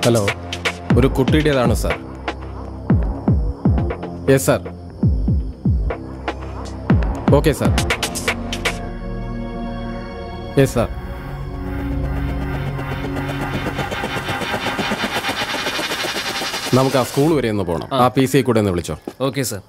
Hello ഒരു കുട്ടിയുടേതാണ് sir yes sir okay sir yes sir നമുക്ക് ആ സ്കൂൾ വരെ ഒന്ന് പോകണം ആ പി സി കൂടെ ഒന്ന് വിളിച്ചോ okay sir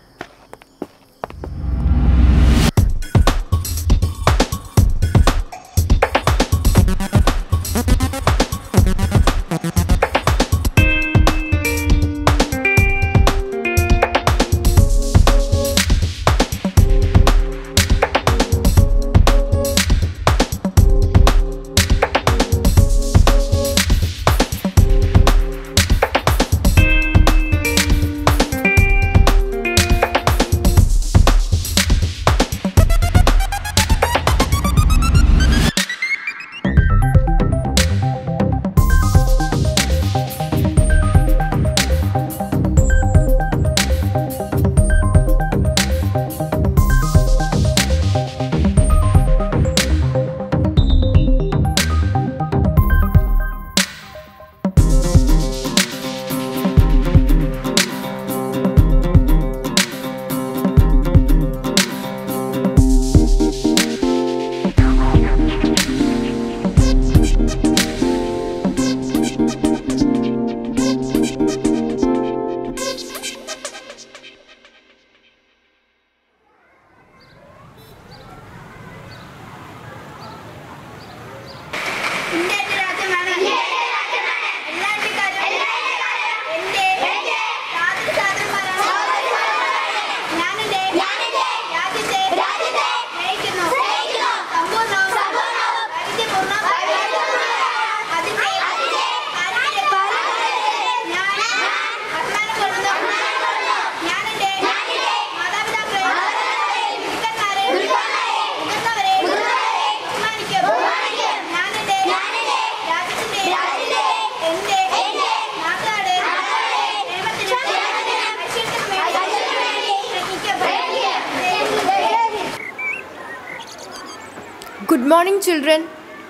good morning children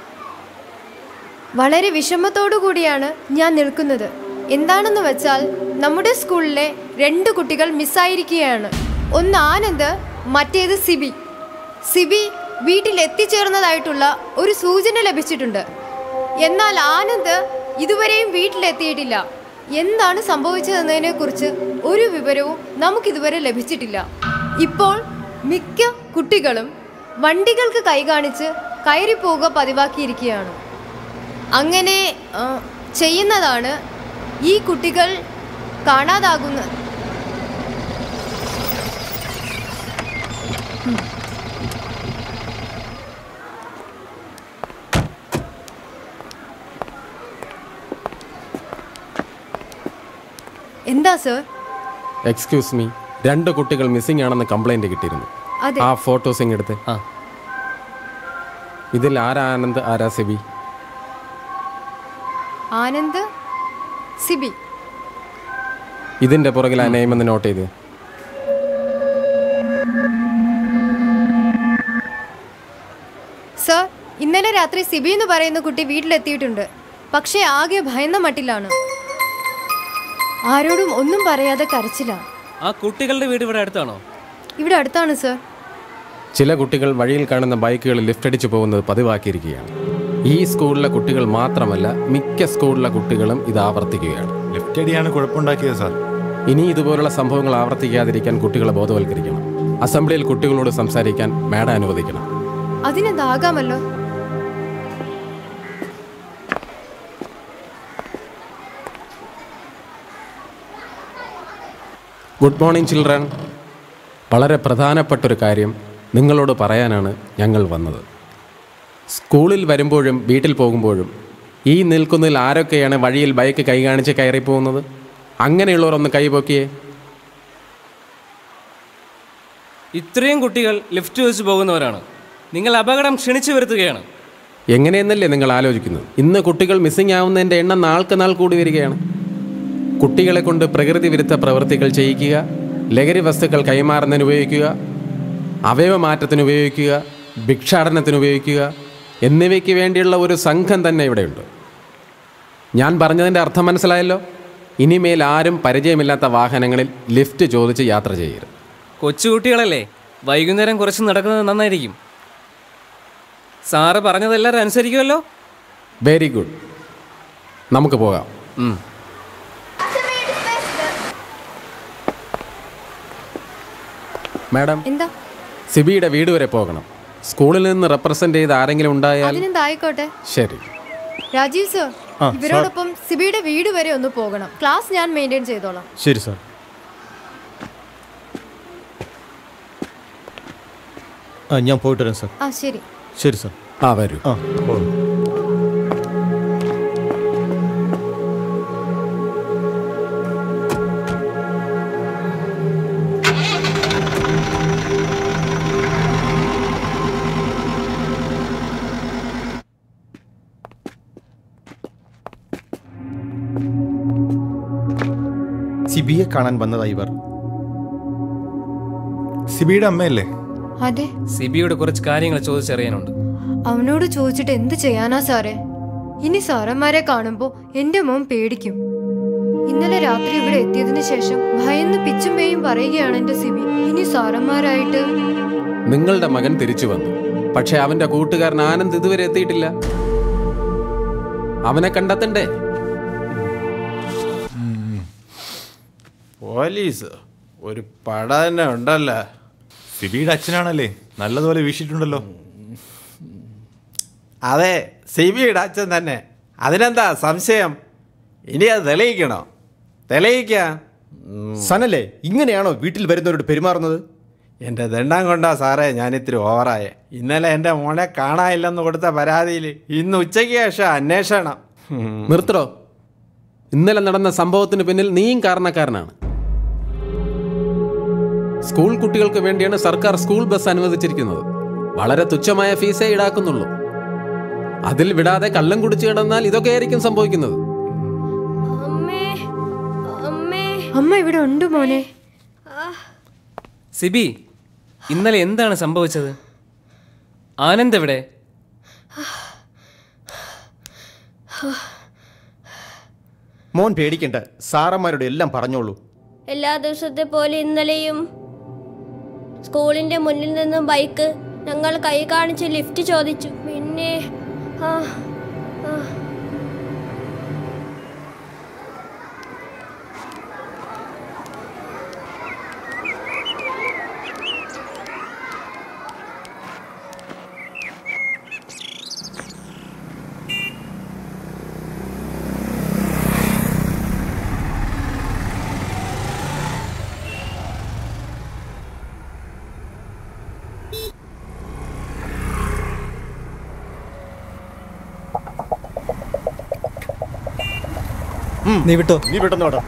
വളരെ വിഷമത്തോടു കൂടിയാണ് ഞാൻ നിൽക്കുന്നത് എന്താണെന്ന് വെച്ചാൽ നമ്മുടെ സ്കൂളിലെ രണ്ട് കുട്ടികൾ മിസ്സായിരിക്കുകയാണ് ഒന്ന് ആനന്ദ് മറ്റേത് സിബി സിബി വീട്ടിൽ എത്തിച്ചേർന്നതായിട്ടുള്ള ഒരു സൂചന ലഭിച്ചിട്ടുണ്ട് എന്നാൽ ആനന്ദ് ഇതുവരെയും വീട്ടിലെത്തിയിട്ടില്ല എന്താണ് സംഭവിച്ചതെന്നതിനെ കുറിച്ച് ഒരു വിവരവും നമുക്കിതുവരെ ലഭിച്ചിട്ടില്ല ഇപ്പോൾ മിക്ക കുട്ടികളും വണ്ടികൾക്ക് കൈ കാണിച്ച് കയറിപ്പോവുക പതിവാക്കിയിരിക്കുകയാണ് അങ്ങനെ ആ, ചെയ്യുന്നതാണ് ഈ കുട്ടികൾ കാണാതാകുന്ന ഉം. എന്താ സർ എക്സ്ക്യൂസ് മീ രണ്ട് കുട്ടികൾ മിസ്സിംഗ് ആണെന്ന് കംപ്ലൈന്റ് കിട്ടിയിരുന്നു അതെ ആ ഫോട്ടോസ് ഇങ്ങെടുത്ത് ആ ഇതിൽ ആരാ ആനന്ദ് ആരാ സെബി ആനന്ദ് സിബി ഇതിന്റെ പുറകിൽ ആ നെയിം എന്ന് നോട്ട് ചെയ്ത് സർ ഇന്നലെ രാത്രി സിബി എന്ന് പറയുന്ന കുട്ടി വീട്ടിലെത്തിയിട്ടുണ്ട് പക്ഷേ ആകെ ഭയന്ന മട്ടിലാണ് ആരോടും ഒന്നും പറയാതെ കരച്ചില്ല ആ കുട്ടികളുടെ വീട് ഇവിടെ അടുത്താണോ ഇവിടെ അടുത്താണ് സർ ചില കുട്ടികൾ വഴിയിൽ കാണുന്ന ബൈക്കുകൾ ലിഫ്റ്റ് അടിച്ചു പോകുന്നത് പതിവാക്കിയിരിക്കുകയാണ് ഈ സ്കൂളിലെ കുട്ടികൾ മാത്രമല്ല മിക്ക സ്കൂളിലെ കുട്ടികളും ഇത് ആവർത്തിക്കുകയാണ് ലിഫ്റ്റ് അടിയാണ് കുഴപ്പമുണ്ടാക്കിയത് സാർ ഇനി ഇതുപോലുള്ള സംഭവങ്ങൾ ആവർത്തിക്കാതിരിക്കാൻ കുട്ടികളെ ബോധവൽക്കരിക്കണം അസംബ്ലിയിൽ കുട്ടികളോട് സംസാരിക്കാൻ മാഡം അനുവദിക്കണം അതിനെന്താകാമല്ലോ ഗുഡ് മോർണിംഗ് ചിൽഡ്രൻ വളരെ പ്രധാനപ്പെട്ട ഒരു കാര്യം നിങ്ങളോട് പറയാനാണ് ഞങ്ങൾ വന്നത് സ്കൂളിൽ വരുമ്പോഴും വീട്ടിൽ പോകുമ്പോഴും ഈ നിൽക്കുന്നതിൽ ആരൊക്കെയാണ് വഴിയിൽ ബൈക്ക് കൈ കാണിച്ച് കയറി പോകുന്നത് അങ്ങനെയുള്ളവർ ഒന്ന് കൈപോക്കിയേ ഇത്രയും കുട്ടികൾ ലിഫ്റ്റ് വെച്ച് പോകുന്നവരാണ് നിങ്ങൾ അപകടം ക്ഷണിച്ചു വരുത്തുകയാണ് എങ്ങനെയെന്നല്ലേ നിങ്ങൾ ആലോചിക്കുന്നത് ഇന്ന് കുട്ടികൾ മിസ്സിംഗ് ആവുന്നതിൻ്റെ എണ്ണം നാൾക്ക് നാൾ കൂടി വരികയാണ് കുട്ടികളെ കൊണ്ട് പ്രകൃതി വിരുദ്ധ പ്രവൃത്തികൾ ചെയ്യിക്കുക ലഹരി വസ്തുക്കൾ കൈമാറുന്നതിന് ഉപയോഗിക്കുക അവയവമാറ്റത്തിന് ഉപയോഗിക്കുക ഭിക്ഷാടനത്തിന് ഉപയോഗിക്കുക എന്നിവയ്ക്ക് വേണ്ടിയുള്ള ഒരു സംഘം തന്നെ ഇവിടെയുണ്ട് ഞാൻ പറഞ്ഞതിൻ്റെ അർത്ഥം മനസ്സിലായല്ലോ ഇനിമേൽ ആരും പരിചയമില്ലാത്ത വാഹനങ്ങളിൽ ലിഫ്റ്റ് ചോദിച്ച് യാത്ര ചെയ്യരുത് കൊച്ചുകുട്ടികളല്ലേ വൈകുന്നേരം കുറച്ച് നടക്കുന്നത് നന്നായിരിക്കും സാറ് പറഞ്ഞതെല്ലാവരും അനുസരിക്കുമല്ലോ വെരി ഗുഡ് നമുക്ക് പോകാം ഉം. മാഡം എന്താ സിബിയുടെ വീട് വരെ പോകണം സ്കൂളിൽ നിന്ന് റെപ്രസെൻ്റ് ചെയ്ത് ആരെങ്കിലും ഉണ്ടായാൽ അതിനെന്തായിക്കോട്ടെ ശരി രാജീവ് സർ ആ, ഇവരോടൊപ്പം സിബിയുടെ വീട് വരെ ഒന്ന് പോകണം ക്ലാസ് ഞാൻ മെയിൻറ്റെയിൻ ചെയ്തോളാം ശരി സാർ ആ ഞാൻ പോയിട്ട് വരാം സാർ ആ ശരി ശരി സാർ ആ വരൂ ആ പോകാം സിബിയെ കാണാൻ വന്നതായി ഇവർ സിബിയുടെ അമ്മയല്ലേ അതെ സിബിയോട് കുറച്ച് കാര്യങ്ങൾ ചോദിച്ചറിയാനുണ്ട് അവനോട് ചോദിച്ചിട്ട് എന്ത് ചെയ്യാനാ സാറേ ഇനി സാറന്മാരെ കാണുമ്പോ എന്റെ മോൻ പേടിക്കും ഇന്നലെ രാത്രി ഇവിടെ എത്തിയതിനു ശേഷം ഭയന്ന് പിച്ചും പേയും പറയുകയാണ് എന്റെ സിബി ഇനി സാറന്മാരായിട്ട് നിങ്ങളുടെ മകൻ തിരിച്ചു വന്നു പക്ഷെ അവന്റെ കൂട്ടുകാരൻ ആനന്ദ് ഇതുവരെ എത്തിയിട്ടില്ല അവനെ കണ്ടെത്തണ്ടേ പോലീസ് ഒരു പട തന്നെ ഉണ്ടല്ലോ സിബിയുടെ അച്ഛനാണല്ലേ നല്ലതുപോലെ വീശിയിട്ടുണ്ടല്ലോ അതെ സിബിയുടെ അച്ഛൻ തന്നെ അതിനെന്താ സംശയം ഇനി അത് തെളിയിക്കണോ തെളിയിക്കാം ഉം, സനല്ലേ ഇങ്ങനെയാണോ വീട്ടിൽ വരുന്നവരോട് പെരുമാറുന്നത് എൻ്റെ ദണ്ഡം കൊണ്ടാ സാറേ ഞാൻ ഇത്തിരി ഓവറായേ ഇന്നലെ എൻ്റെ മോനെ കാണാനില്ലെന്ന് കൊടുത്ത പരാതിയിൽ ഇന്ന് ഉച്ചയ്ക്ക് ശേഷം അന്വേഷണം ഉം. നിർത്തടോ ഇന്നലെ നടന്ന സംഭവത്തിന് പിന്നിൽ നീയും കാരണക്കാരനാണ് സ്കൂൾ കുട്ടികൾക്ക് വേണ്ടിയാണ് സർക്കാർ സ്കൂൾ ബസ് അനുവദിച്ചിരിക്കുന്നത് വളരെ തുച്ഛമായ ഫീസേ ഈടാക്കുന്നുള്ളൂ അതിൽ വിടാതെ കള്ളം കുടിച്ചു കിടന്നാൽ ഇതൊക്കെയായിരിക്കും സംഭവിക്കുന്നത് അമ്മ ഇവിടെ ഉണ്ട് മോനെ സിബി ഇന്നലെ എന്താണ് സംഭവിച്ചത് ആനന്ദ് എവിടെ മോൻ പേടിക്കണ്ട സാറന്മാരോട് എല്ലാം പറഞ്ഞോളൂ എല്ലാ ദിവസത്തെ പോലെ ഇന്നലെയും സ്കൂളിന്റെ മുന്നിൽ നിന്നും ബൈക്ക് ഞങ്ങൾ കൈ കാണിച്ച് ലിഫ്റ്റ് ചോദിച്ചു പിന്നെ ആ, ആ. നീ വിട്ടോ നീ വിട്ടെന്നോടാ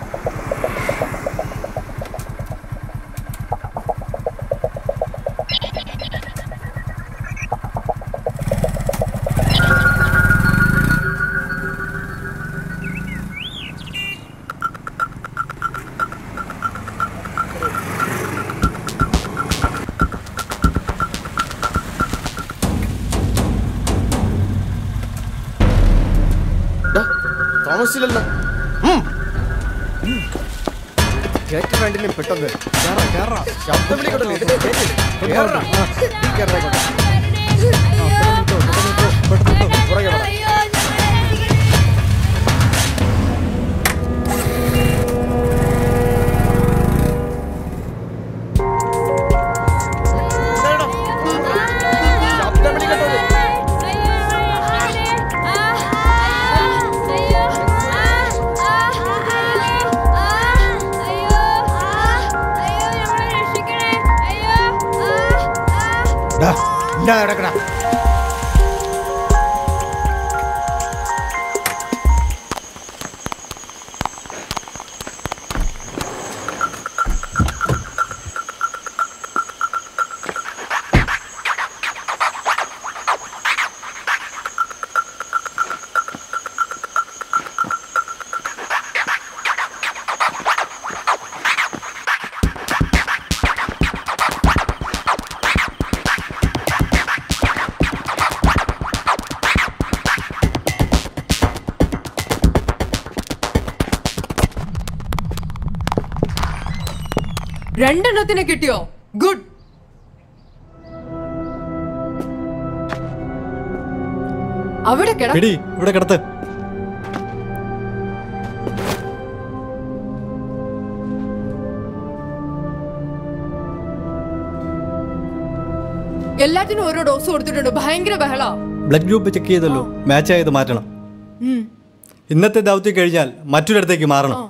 താമസിച്ചില്ലല്ലോ കേക്ക് വേണ്ടിലും പെട്ടെന്ന് കേറാ, കേറാ. ശബ്ദം വിളിക്കണ്ടല്ലോ. കേറാ. ആ, നീ കേറാ ഇങ്ങോട്ട്. പെട്ടെന്ന് ഇട്ടോ, പുറകെ വാ. ശബ്ദം വിളിക്കണ്ടോ? ഡാ, ഇണ്ടാ കിടക്കടാ. രണ്ടെണ്ണത്തിന് കിട്ടിയോ ഗുഡ് അവിടെ കിട പിടി ഇവിടെ കിടത്ത് എല്ലാത്തിനും ഓരോ ഡോസ് കൊടുത്തിട്ടുണ്ട് ഭയങ്കര ബഹള ബ്ലഡ് ഗ്രൂപ്പ് ചെക്ക് ചെയ്തല്ലോ മാച്ച് ആയത് മാറ്റണം ഇന്നത്തെ ദൗത്യം കഴിഞ്ഞാൽ മറ്റൊരിടത്തേക്ക് മാറണം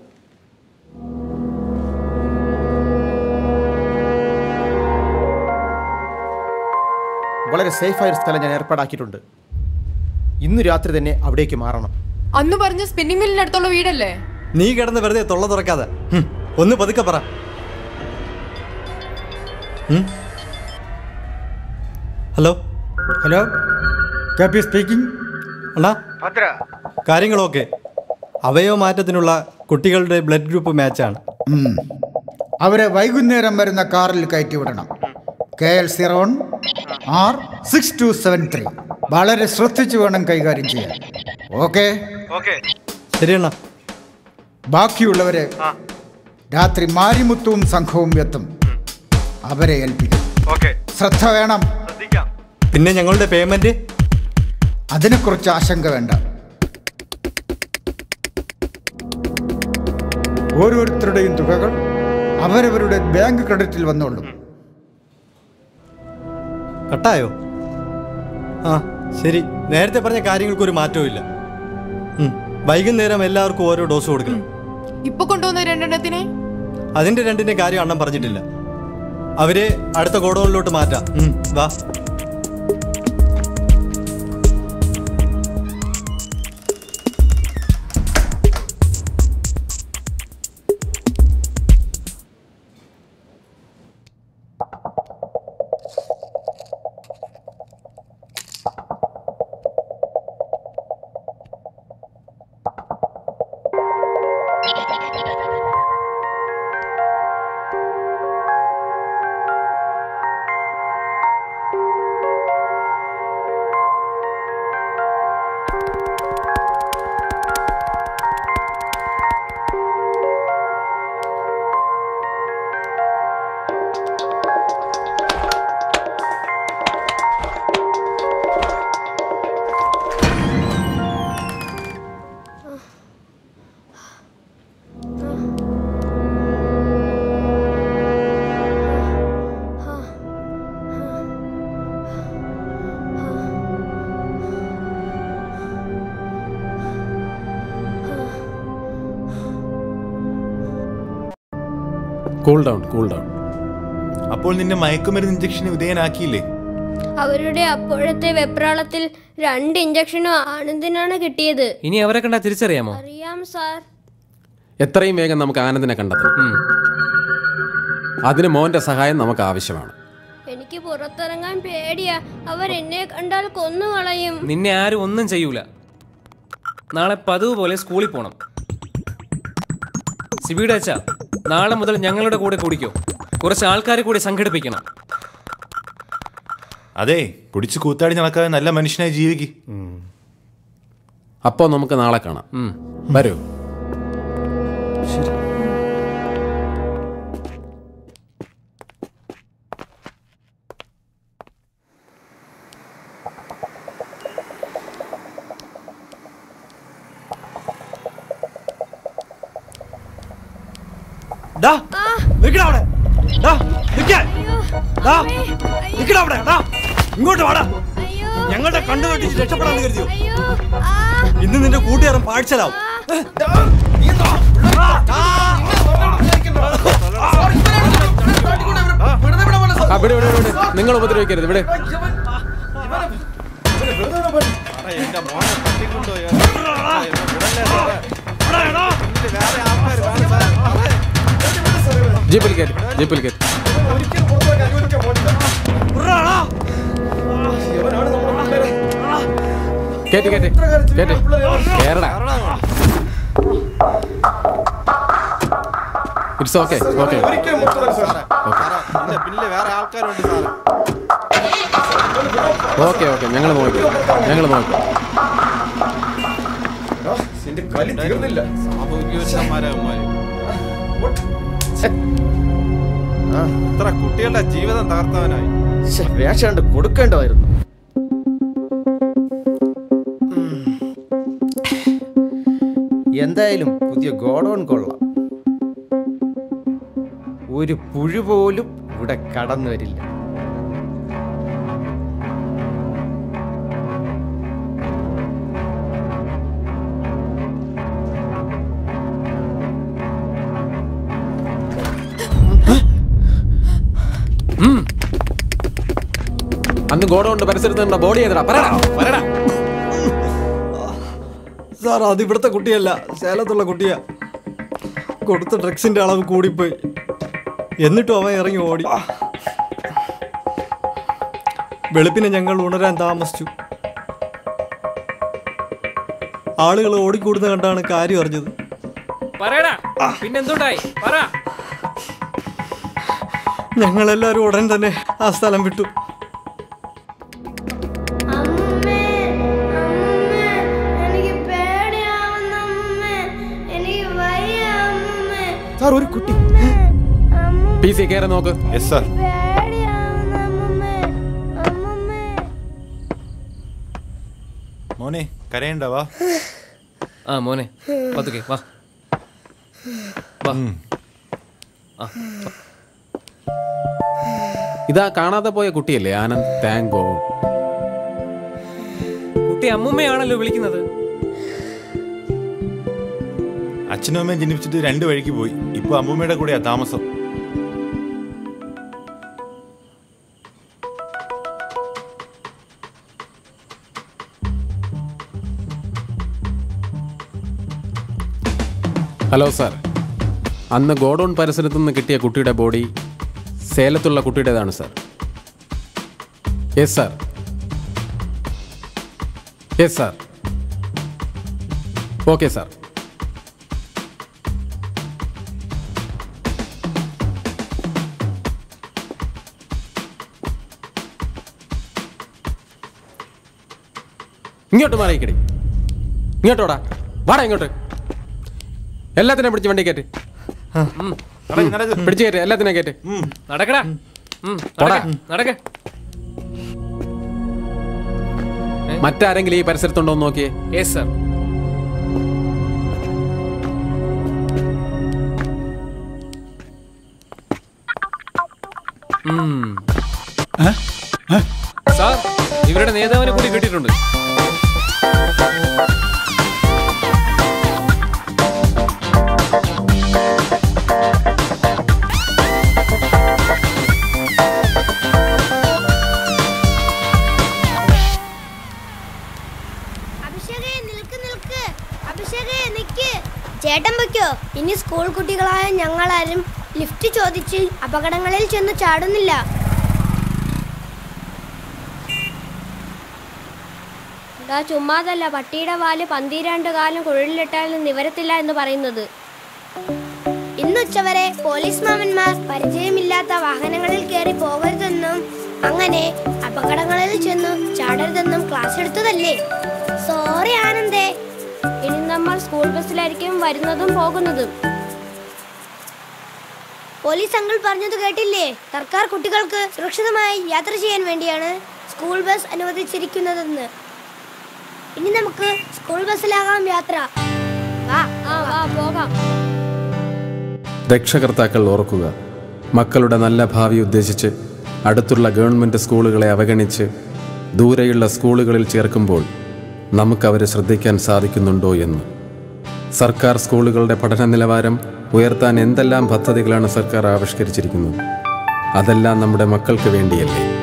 വളരെ സേഫായ ഒരു സ്ഥലം ഞാൻ ഏർപ്പാടാക്കിയിട്ടുണ്ട് ഇന്ന് രാത്രി തന്നെ അവിടേക്ക് മാറണം അന്ന് പറഞ്ഞ സ്പിന്നിംഗ് മില്ലിനടുത്തുള്ള വീടല്ലേ നീ കിടന്ന് വെറുതെ തൊള്ള തുറക്കാതെ ഹും, ഒന്ന് പതുക്കെ പറ ഉം? Hello hello K P speaking അണ്ണാ കാര്യങ്ങളൊക്കെ അവയവ മാറ്റത്തിനുള്ള കുട്ടികളുടെ ബ്ലഡ് ഗ്രൂപ്പ് മാച്ചാണ് അവരെ വൈകുന്നേരം വരുന്ന കാറിൽ കയറ്റി വിടണം K L zero one R six two seven three വളരെ ശ്രദ്ധിച്ചു വേണം കൈകാര്യം ചെയ്യാൻ ഓക്കെ ശരി അണ്ണാ ബാക്കിയുള്ളവരെ രാത്രി മാരിമുത്തുവും സംഘവും എത്തും അവരെ ഏൽപ്പിക്കും ശ്രദ്ധ വേണം പിന്നെ ഞങ്ങളുടെ പേയ്മെന്റ് അതിനെക്കുറിച്ച് ആശങ്ക വേണ്ട ഓരോരുത്തരുടെയും തുകകൾ അവരവരുടെ ബാങ്ക് ക്രെഡിറ്റിൽ വന്നോളും കട്ടായോ ആ ശരി നേരത്തെ പറഞ്ഞ കാര്യങ്ങൾക്ക് ഒരു മാറ്റവും ഇല്ല ഉം, വൈകുന്നേരം എല്ലാവർക്കും ഓരോ ഡോസ് കൊടുക്കണം ഇപ്പൊ കൊണ്ടുവന്ന രണ്ടെണ്ണത്തിന് അതിന്റെ രണ്ടിന്റെ കാര്യം അണ്ണൻ പറഞ്ഞിട്ടില്ല അവരെ അടുത്ത ഗോഡൌണിലോട്ട് മാറ്റാം ഉം, വാ കൂൾ ഡൗൺ കൂൾ ഡൗൺ അപ്പോൾ നിന്നെ മയക്കുമരുന്ന് ഇഞ്ചക്ഷന് വിധേയനാക്കിയില്ലേ അവരുടെ അപ്പോഴത്തെ വെപ്രാളത്തിൽ രണ്ട് ഇഞ്ചക്ഷനും ആനന്ദിനാണ് കിട്ടിയത് ഇനി അവരെ കണ്ടാ തിരിച്ചറിയാമോ അറിയാം സാർ എത്രയും വേഗം നമുക്ക് ആനന്ദിനെ കണ്ടെത്തണം ഉം. അതിന് മോന്റെ സഹായം നമുക്ക് ആവശ്യമാണ് എനിക്ക് പുറത്തിറങ്ങാൻ പേടിയാ അവർ എന്നെ കണ്ടാൽ കൊന്നുകളയും നിന്നെ ആരും ഒന്നും ചെയ്യൂല നാളെ പതിവ് പോലെ സ്കൂളിൽ പോണം സിബിയുടെ അച്ഛ നാളെ മുതൽ ഞങ്ങളുടെ കൂടെ കൂടിക്കോ കുറച്ച് ആൾക്കാരെ കൂടി സംഘടിപ്പിക്കണം അതെ കുടിച്ച് കൂത്താടി നടക്കാതെ നല്ല മനുഷ്യനായി ജീവിക്ക് അപ്പോൾ നമുക്ക് നാളെ കാണാം വരൂ ഡാ, നിക്കടാ അവിടെ. ഡാ, നിക്കാൻ. ഡാ, നിക്കടാ അവിടെ. ഡാ, ഇങ്ങോട്ട് വാടാ അയ്യോ ഞങ്ങളുടെ കണ്ണു കെട്ടിച്ച് രക്ഷപ്പെടാന്ന് കരുതിയോ അയ്യോ ആ ഇന്ന് നിന്റെ കൂട്ടുകാരൻ പാഴ്ചലാവും ആ വിട് വിട് വിട് നിങ്ങൾ ഉപദ്രവിക്കരുത് ഇവിടെ ജീപ്പിൽ കയറ്റി ജീപ്പിൽ കയറ്റി കയറ്റി കയറ്റി കയറ്റി കേരള ഇറ്റ്സ് ഓക്കെ ഓക്കെ പിന്നെ വേറെ ആൾക്കാരുണ്ട് സാറേ ഓക്കെ ഓക്കെ ഞങ്ങൾ നോക്കാം ഞങ്ങൾ നോക്കാം സാമൂഹിക വിരുദ്ധന്മാരാ അവന്മാര്. ഇത്ര കുട്ടികളുടെ ജീവിതം തകർത്തവനായി ശ്ശെ, വേഷം കണ്ട് കൊടുക്കേണ്ടതായിരുന്നു എന്തായാലും പുതിയ ഗോഡൗൺ കൊള്ളാം ഒരു പുഴു പോലും ഇവിടെ കടന്നു വരില്ല അന്ന് ഗോഡൗണ്ട് പരിസരത്ത് നിന്ന ബോഡി ഏതാ പറയടാ പറയടാ സാർ അത് ഇവിടുത്തെ കുട്ടിയല്ല സേലത്തുള്ള കുട്ടിയാ കൊടുത്ത ഡ്രഗ്സിന്റെ അളവ് കൂടിപ്പോയി എന്നിട്ടും അവൻ ഇറങ്ങി ഓടി വെളുപ്പിനെ ഞങ്ങൾ ഉണരാൻ താമസിച്ചു ആളുകൾ ഓടിക്കൂടുന്ന കണ്ടാണ് കാര്യം അറിഞ്ഞത് പറയടാ പിന്നെന്തുണ്ടായി പറ ഞങ്ങളെല്ലാവരും ഉടൻ തന്നെ ആ സ്ഥലം വിട്ടു എനിക്ക് പേടിയാവുന്ന അമ്മേ എനിക്ക് വയ്യ അമ്മേ സാർ ഒരു കുട്ടി പി സി കയറി നോക്ക് യെസ് സാർ പേടിയാവുന്ന അമ്മേ അമ്മമ്മേ മോനെ കരയണ്ടവാ ആ മോനെ പതുക്കെ വാ വാ ആ ഇതാ കാണാതെ പോയ കുട്ടിയല്ലേ ആനന്ദ് താങ്ക് ഗോഡ് കുട്ടി അമ്മുമ്മയാണല്ലോ വിളിക്കുന്നത് അച്ഛനും അമ്മയും ജനിപ്പിച്ചിട്ട് രണ്ട് വഴിക്ക് പോയി ഇപ്പൊ അമ്മൂമ്മയുടെ കൂടെയാ താമസം ഹലോ സാർ അന്ന് ഗോഡൗൺ പരിസരത്ത് നിന്ന് കിട്ടിയ കുട്ടിയുടെ ബോഡി സേലത്തുള്ള കുട്ടിയുടേതാണ് sir yes sir yes sir okay sir ഇങ്ങോട്ട് മാറിയിക്കടി ഇങ്ങോട്ടോടാ വാടാ ഇങ്ങോട്ട് എല്ലാത്തിനെയും പിടിച്ച് വണ്ടി കയറ്റ് നടക്ക്, നടക്ക്. പിടിച്ച് കയറ്റ് എല്ലാത്തിനെയും കയറ്റ് നടക്കടാ ഉം, പോടാ. നടക്ക്, നടക്ക് മറ്റാരെങ്കിലും ഈ പരിസരത്തുണ്ടോ എന്ന് നോക്കിയേ യെസ് സർ സാർ ഇവരുടെ നേതാവിനെ കൂടി കിട്ടിയിട്ടുണ്ട് അഭിഷേകേ നിൽക്ക് നിൽക്ക് അഭിഷേകേ നിക്ക് ചേട്ടൻ വെക്കോ ഇനി സ്കൂൾ കുട്ടികളായ ഞങ്ങളാരും ലിഫ്റ്റ് ചോദിച്ച് അപകടങ്ങളിൽ ചെന്ന് ചാടുന്നില്ല ഇതാ ചുമ്മാതല്ല പട്ടിയുടെ വാല് പന്തിരാണ്ട് കാലം കുഴലിലിട്ടാലും നിവരത്തില്ല എന്ന് പറയുന്നത് ഇന്ന് ഉച്ചവരെ പോലീസ് മാമന്മാർ പരിചയമില്ലാത്ത വാഹനങ്ങളിൽ കയറി പോകരുതെന്നും അങ്ങനെ അപകടങ്ങളിൽ ചെന്ന് ചാടരുതെന്നും ക്ലാസ് എടുത്തതല്ലേ സോറി ആനന്ദേ ഇനി നമ്മൾ സ്കൂൾ ബസ്സിലായിരിക്കും വരുന്നതും പോകുന്നതും പോലീസ് അങ്കിൾ പറഞ്ഞത് കേട്ടില്ലേ സർക്കാർ കുട്ടികൾക്ക് സുരക്ഷിതമായി യാത്ര ചെയ്യാൻ വേണ്ടിയാണ് സ്കൂൾ ബസ് അനുവദിച്ചിരിക്കുന്നതെന്ന് ഇനി നമുക്ക് സ്കൂൾ ബസ്സിലാകാം യാത്ര വാ ആ വാ പോകാം രക്ഷകർത്താക്കൾ ഓർക്കുക മക്കളുടെ നല്ല ഭാവി ഉദ്ദേശിച്ച് അടുത്തുള്ള ഗവൺമെൻറ് സ്കൂളുകളെ അവഗണിച്ച് ദൂരെയുള്ള സ്കൂളുകളിൽ ചേർക്കുമ്പോൾ നമുക്കവരെ ശ്രദ്ധിക്കാൻ സാധിക്കുന്നുണ്ടോ എന്ന് സർക്കാർ സ്കൂളുകളുടെ പഠന നിലവാരം ഉയർത്താൻ എന്തെല്ലാം പദ്ധതികളാണ് സർക്കാർ ആവിഷ്കരിച്ചിരിക്കുന്നത് അതെല്ലാം നമ്മുടെ മക്കൾക്ക് വേണ്ടിയല്ലേ